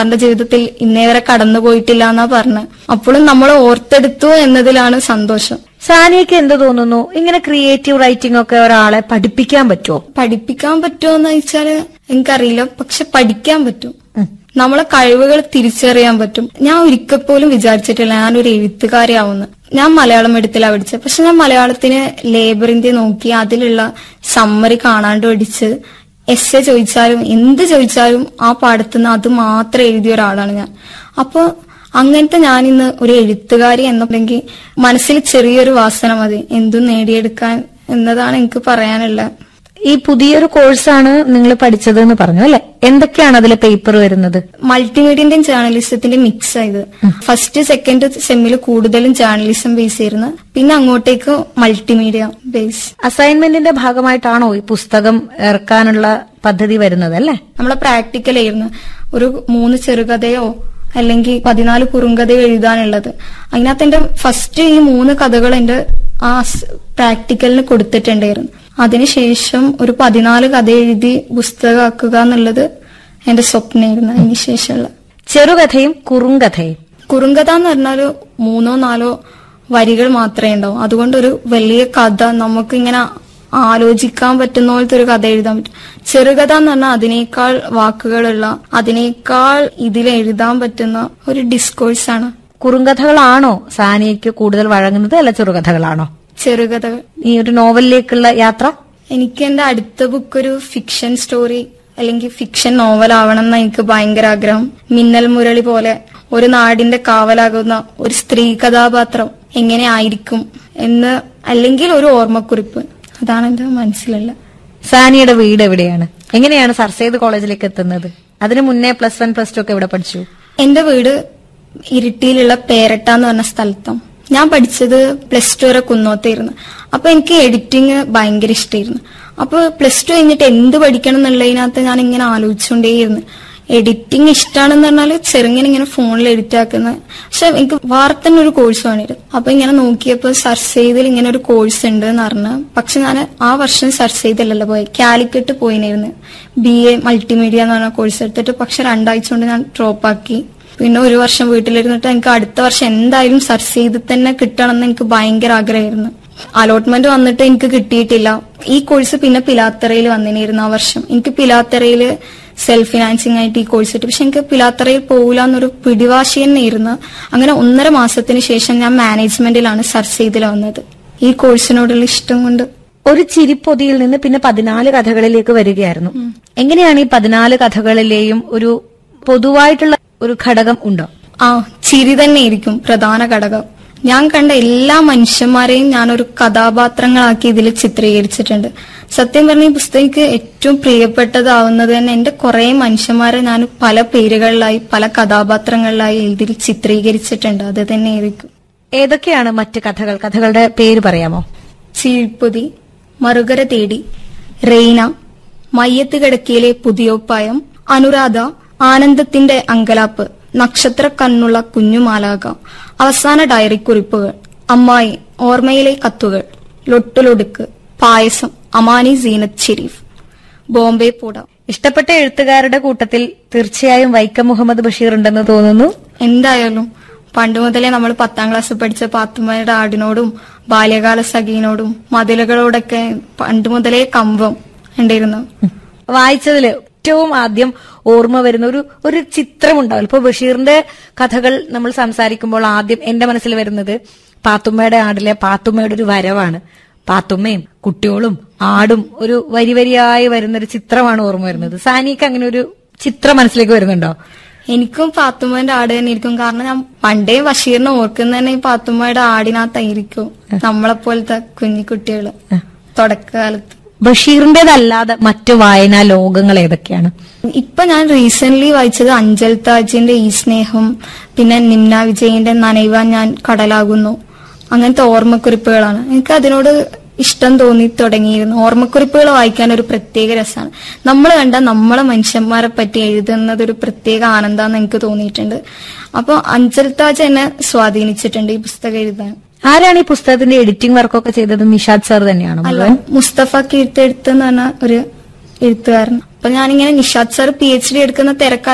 എന്റെ ജീവിതത്തിൽ ഇന്നേ വരെ കടന്നു പോയിട്ടില്ല എന്നാ പറഞ്ഞത് അപ്പോഴും നമ്മൾ ഓർത്തെടുത്തു എന്നതിലാണ് സന്തോഷം സാനിയക്ക് എന്ത് തോന്നുന്നു ഇങ്ങനെ ക്രിയേറ്റീവ് റൈറ്റിംഗ് ഒക്കെ ഒരാളെ പഠിപ്പിക്കാൻ പറ്റുമോ പഠിപ്പിക്കാൻ പറ്റുമോ എന്ന് വെച്ചാല് എനിക്കറിയില്ല പക്ഷെ പഠിക്കാൻ പറ്റും നമ്മളെ കഴിവുകൾ തിരിച്ചറിയാൻ പറ്റും ഞാൻ ഒരിക്കൽ പോലും വിചാരിച്ചിട്ടില്ല ഞാനൊരു എഴുത്തുകാരിയാവുന്നു ഞാൻ മലയാളം എടുത്തില്ല പഠിച്ചത് പക്ഷെ ഞാൻ മലയാളത്തിന് ലേബറിന്റെ നോക്കി അതിലുള്ള സമ്മറി കാണാണ്ട് പഠിച്ച് എസ് എ ചോദിച്ചാലും എന്ത് ചോദിച്ചാലും ആ പാടത്തുനിന്ന് അത് മാത്രം എഴുതിയ ഒരാളാണ് ഞാൻ അപ്പൊ അങ്ങനത്തെ ഞാൻ ഇന്ന് ഒരു എഴുത്തുകാരി എന്നുണ്ടെങ്കിൽ മനസ്സിൽ ചെറിയൊരു വാസന മതി എന്തും നേടിയെടുക്കാൻ എന്നതാണ് എനിക്ക് പറയാനുള്ളത് ഈ പുതിയൊരു കോഴ്സാണ് നിങ്ങൾ പഠിച്ചത് എന്ന് പറഞ്ഞു അല്ലെ എന്തൊക്കെയാണ് അതിലെ പേപ്പർ വരുന്നത് മൾട്ടിമീഡിയന്റെയും ജേർണലിസത്തിന്റെ മിക്സ് ആയത് ഫസ്റ്റ് സെക്കൻഡ് സെമ്മിൽ കൂടുതലും ജേർണലിസം ബേസ് ആയിരുന്നു പിന്നെ അങ്ങോട്ടേക്ക് മൾട്ടിമീഡിയ ബേസ് അസൈൻമെന്റിന്റെ ഭാഗമായിട്ടാണോ ഈ പുസ്തകം ഇറക്കാനുള്ള പദ്ധതി വരുന്നത് അല്ലെ നമ്മളെ പ്രാക്ടിക്കൽ ആയിരുന്നു ഒരു മൂന്ന് ചെറുകഥയോ അല്ലെങ്കിൽ പതിനാല് കുറുങ്കഥയോ എഴുതാനുള്ളത് അതിനകത്ത് എന്റെ ഫസ്റ്റ് ഈ മൂന്ന് കഥകൾ എന്റെ ആ പ്രാക്ടിക്കലിന് കൊടുത്തിട്ടുണ്ടായിരുന്നു അതിനുശേഷം ഒരു പതിനാല് കഥ എഴുതി പുസ്തകമാക്കുക എന്നുള്ളത് എന്റെ സ്വപ്നമായിരുന്നു അതിനുശേഷമുള്ള ചെറുകഥയും കുറുങ്കഥയും കുറുങ്കഥ എന്ന് പറഞ്ഞാൽ മൂന്നോ നാലോ വരികൾ മാത്രമേ ഉണ്ടാവും അതുകൊണ്ട് ഒരു വലിയ കഥ നമുക്ക് ഇങ്ങനെ ആലോചിക്കാൻ പറ്റുന്ന പോലത്തെ ഒരു കഥ എഴുതാൻ പറ്റും ചെറുകഥ എന്ന് പറഞ്ഞാൽ അതിനേക്കാൾ വാക്കുകളുള്ള അതിനേക്കാൾ ഇതിൽ എഴുതാൻ പറ്റുന്ന ഒരു ഡിസ്കോഴ്സ് ആണ് കുറുങ്കഥകളാണോ സാനിയയ്ക്ക് കൂടുതൽ വഴങ്ങുന്നത് അല്ല ചെറുകഥകളാണോ ചെറുകഥകൾ ഈ ഒരു നോവലിലേക്കുള്ള യാത്ര എനിക്ക് എന്റെ അടുത്ത ബുക്ക് ഒരു ഫിക്ഷൻ സ്റ്റോറി അല്ലെങ്കിൽ ഫിക്ഷൻ നോവൽ ആവണം എന്ന് എനിക്ക് ഭയങ്കര ആഗ്രഹം മിന്നൽ മുരളി പോലെ ഒരു നാടിന്റെ കാവലാകുന്ന ഒരു സ്ത്രീ കഥാപാത്രം എങ്ങനെ ആയിരിക്കും എന്ന് അല്ലെങ്കിൽ ഒരു ഓർമ്മക്കുറിപ്പ് അതാണ് എന്റെ മനസ്സിലുള്ള സാനിയുടെ വീട് എവിടെയാണ് എങ്ങനെയാണ് സർസേത് കോളേജിലേക്ക് എത്തുന്നത് അതിനു മുന്നേ പ്ലസ് വൺ പ്ലസ് ടു ഒക്കെ എവിടെ പഠിച്ചു എന്റെ വീട് ഇരിട്ടിയിലുള്ള പേരട്ട എന്ന് പറഞ്ഞ സ്ഥലത്താണ് ഞാൻ പഠിച്ചത് പ്ലസ് ടു വരെ കുന്നോത്തായിരുന്നു അപ്പൊ എനിക്ക് എഡിറ്റിംഗ് ഭയങ്കര ഇഷ്ടമായിരുന്നു അപ്പൊ പ്ലസ് ടു കഴിഞ്ഞിട്ട് എന്ത് പഠിക്കണം എന്നുള്ളതിനകത്ത് ഞാൻ ഇങ്ങനെ ആലോചിച്ചുകൊണ്ടേയിരുന്നു എഡിറ്റിംഗ് ഇഷ്ടമാണെന്ന് പറഞ്ഞാൽ ചെറുങ്ങനെ ഇങ്ങനെ ഫോണിൽ എഡിറ്റ് ആക്കുന്നത് പക്ഷെ എനിക്ക് വാർത്തന്നെ ഒരു കോഴ്സ് വേണിയിരുന്നു അപ്പൊ ഇങ്ങനെ നോക്കിയപ്പോൾ സെർച്ച് ചെയ്തിൽ ഇങ്ങനെ ഒരു കോഴ്സ് ഉണ്ട് എന്ന് പറഞ്ഞു പക്ഷെ ഞാൻ ആ വർഷം സെർച്ച് ചെയ്തല്ലല്ലോ പോയി കാലിക്കറ്റ് പോയിനായിരുന്നു ബി എ മൾട്ടിമീഡിയ എന്ന് പറഞ്ഞ കോഴ്സ് എടുത്തിട്ട് പക്ഷെ രണ്ടാഴ്ച കൊണ്ട് ഞാൻ ഡ്രോപ്പ് ആക്കി പിന്നെ ഒരു വർഷം വീട്ടിലിരുന്നിട്ട് എനിക്ക് അടുത്ത വർഷം എന്തായാലും സെർച്ച് ചെയ്ത് തന്നെ കിട്ടണം എന്ന് എനിക്ക് ഭയങ്കര ആഗ്രഹമായിരുന്നു അലോട്ട്മെന്റ് വന്നിട്ട് എനിക്ക് കിട്ടിയിട്ടില്ല ഈ കോഴ്സ് പിന്നെ പിലാത്തറയിൽ വന്നിരുന്നു ആ വർഷം എനിക്ക് പിലാത്തറയിൽ സെൽഫ് ഫിനാൻസിങ് ആയിട്ട് ഈ കോഴ്സ് കിട്ടി പക്ഷെ എനിക്ക് പിലാത്തറയിൽ പോകില്ല എന്നൊരു പിടിവാശി തന്നെ ഇരുന്ന് അങ്ങനെ ഒന്നര മാസത്തിന് ശേഷം ഞാൻ മാനേജ്മെന്റിലാണ് സെർച്ച് ചെയ്തിൽ വന്നത് ഈ കോഴ്സിനോടുള്ള ഇഷ്ടം കൊണ്ട് ഒരു ചിരിപ്പൊതിയിൽ നിന്ന് പിന്നെ പതിനാല് കഥകളിലേക്ക് വരികയായിരുന്നു എങ്ങനെയാണ് ഈ പതിനാല് കഥകളിലെയും ഒരു പൊതുവായിട്ടുള്ള ഒരു ഘടകം ഉണ്ടോ ആ ചിരി തന്നെയായിരിക്കും പ്രധാന ഘടകം ഞാൻ കണ്ട എല്ലാ മനുഷ്യന്മാരെയും ഞാനൊരു കഥാപാത്രങ്ങളാക്കി ഇതിൽ ചിത്രീകരിച്ചിട്ടുണ്ട് സത്യം പറഞ്ഞ ഈ പുസ്തകം എനിക്ക് ഏറ്റവും പ്രിയപ്പെട്ടതാവുന്നത് തന്നെ എന്റെ കുറെ മനുഷ്യന്മാരെ ഞാൻ പല പേരുകളിലായി പല കഥാപാത്രങ്ങളിലായി ഇതിൽ ചിത്രീകരിച്ചിട്ടുണ്ട് അത് തന്നെയായിരിക്കും ഏതൊക്കെയാണ് മറ്റ് കഥകൾ കഥകളുടെ പേര് പറയാമോ ചീഴ്പ്പൊതി മറുകര തേടി റെയ്ന മയ്യത്ത് കിടക്കിയിലെ പുതിയോപ്പായം അനുരാധ ആനന്ദത്തിന്റെ അങ്കലാപ്പ് നക്ഷത്ര കണ്ണുള്ള കുഞ്ഞുമാലാക അവസാന ഡയറി കുറിപ്പുകൾ അമ്മായി ഓർമ്മയിലെ കത്തുകൾ ലൊട്ടുലൊടുക്ക് പായസം അമാനി സീനത്ത് ഷെരീഫ് ബോംബെ പൂട ഇഷ്ടപ്പെട്ട എഴുത്തുകാരുടെ കൂട്ടത്തിൽ തീർച്ചയായും വൈക്കം മുഹമ്മദ് ബഷീർ ഉണ്ടെന്ന് തോന്നുന്നു എന്തായാലും പണ്ട് മുതലേ നമ്മൾ പത്താം ക്ലാസ് പഠിച്ച പാത്തുമ്മയുടെ ആടിനോടും ബാല്യകാല സഖീനോടും മതിലുകളോടൊക്കെ പണ്ട് മുതലേ കമ്പം ഉണ്ടായിരുന്നു വായിച്ചതിൽ ഏറ്റവും ആദ്യം ഓർമ്മ വരുന്ന ഒരു ഒരു ചിത്രം ഉണ്ടാവില്ല ഇപ്പൊ ബഷീറിന്റെ കഥകൾ നമ്മൾ സംസാരിക്കുമ്പോൾ ആദ്യം എന്റെ മനസ്സിൽ വരുന്നത് പാത്തുമ്മയുടെ ആടിലെ പാത്തുമ്മയുടെ ഒരു വരവാണ് പാത്തുമ്മയും കുട്ടികളും ആടും ഒരു വരി വരിയായി വരുന്ന ഒരു ചിത്രമാണ് ഓർമ്മ വരുന്നത് സാനിക്ക് അങ്ങനെ ഒരു ചിത്രം മനസ്സിലേക്ക് വരുന്നുണ്ടോ എനിക്കും പാത്തുമ്മന്റെ ആട് തന്നെ ഇരിക്കും കാരണം ഞാൻ പണ്ടേ ബഷീറിനെ ഓർക്കുന്ന തന്നെ ഈ പാത്തുമ്മയുടെ ആടിനകത്തായിരിക്കും നമ്മളെപ്പോലത്തെ കുഞ്ഞിക്കുട്ടികള് തുടക്കകാലത്ത് ബഷീറിന്റേതല്ലാതെ മറ്റു വായനാ ലോകങ്ങൾ ഏതൊക്കെയാണ് ഇപ്പൊ ഞാൻ റീസെന്റ് വായിച്ചത് അഞ്ചൽ താജിന്റെ ഈ സ്നേഹം പിന്നെ നിംന വിജയന്റെ നനയുവാൻ ഞാൻ കടലാകുന്നു അങ്ങനത്തെ ഓർമ്മക്കുറിപ്പുകളാണ് എനിക്ക് അതിനോട് ഇഷ്ടം തോന്നി തുടങ്ങിയിരുന്നു ഓർമ്മക്കുറിപ്പുകൾ വായിക്കാൻ ഒരു പ്രത്യേക രസമാണ് നമ്മൾ കണ്ട നമ്മളെ മനുഷ്യന്മാരെ പറ്റി എഴുതുന്നത് ഒരു പ്രത്യേക ആനന്ദാന്ന് എനിക്ക് തോന്നിയിട്ടുണ്ട് അപ്പോൾ അഞ്ചൽ താജ് എന്നെ സ്വാധീനിച്ചിട്ടുണ്ട് ഈ പുസ്തകം എഴുതാൻ ആരാണ് ഈ പുസ്തകത്തിന്റെ എഡിറ്റിംഗ് വർക്കൊക്കെ ചെയ്തത് നിഷാദ് സാർ തന്നെയാണോ അല്ല മുഴുവൻ മുസ്തഫ കീർത്തെഴുത്ത് എന്ന് പറഞ്ഞ ഒരു എഴുത്തുകാരൻ അപ്പൊ ഞാനിങ്ങനെ Nishad sir P H D എടുക്കുന്ന തിരക്കായ